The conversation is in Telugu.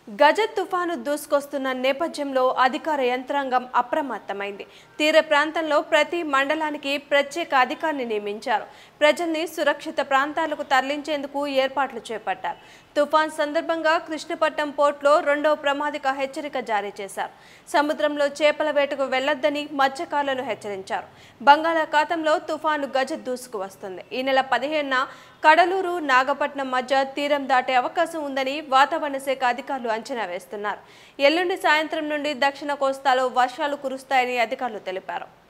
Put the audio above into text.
గజ తుఫాను దూసుకొస్తున్న నేపథ్యంలో అధికార యంత్రాంగం అప్రమత్తమైంది తీర ప్రాంతంలో ప్రతి మండలానికి ప్రత్యేక అధికారిని నియమించారు ప్రజల్ని సురక్షిత ప్రాంతాలకు తరలించేందుకు ఏర్పాట్లు చేపట్టారు తుఫాన్ సందర్భంగా కృష్ణపట్నం పోర్టులో రెండవ ప్రమాదిక హెచ్చరిక జారీ చేశారు సముద్రంలో చేపల వేటకు వెళ్లొద్దని మత్స్యకారులను హెచ్చరించారు బంగాళాఖాతంలో తుఫాను గజ దూసుకు వస్తుంది ఈ నెల పదిహేనున కడలూరు నాగపట్నం మధ్య తీరం దాటే అవకాశం ఉందని వాతావరణ శాఖ అధికారులు అంచనా వేస్తున్నారు ఎల్లుండి సాయంత్రం నుండి దక్షిణ కోస్తాలో వర్షాలు కురుస్తాయని అధికారులు తెలిపారు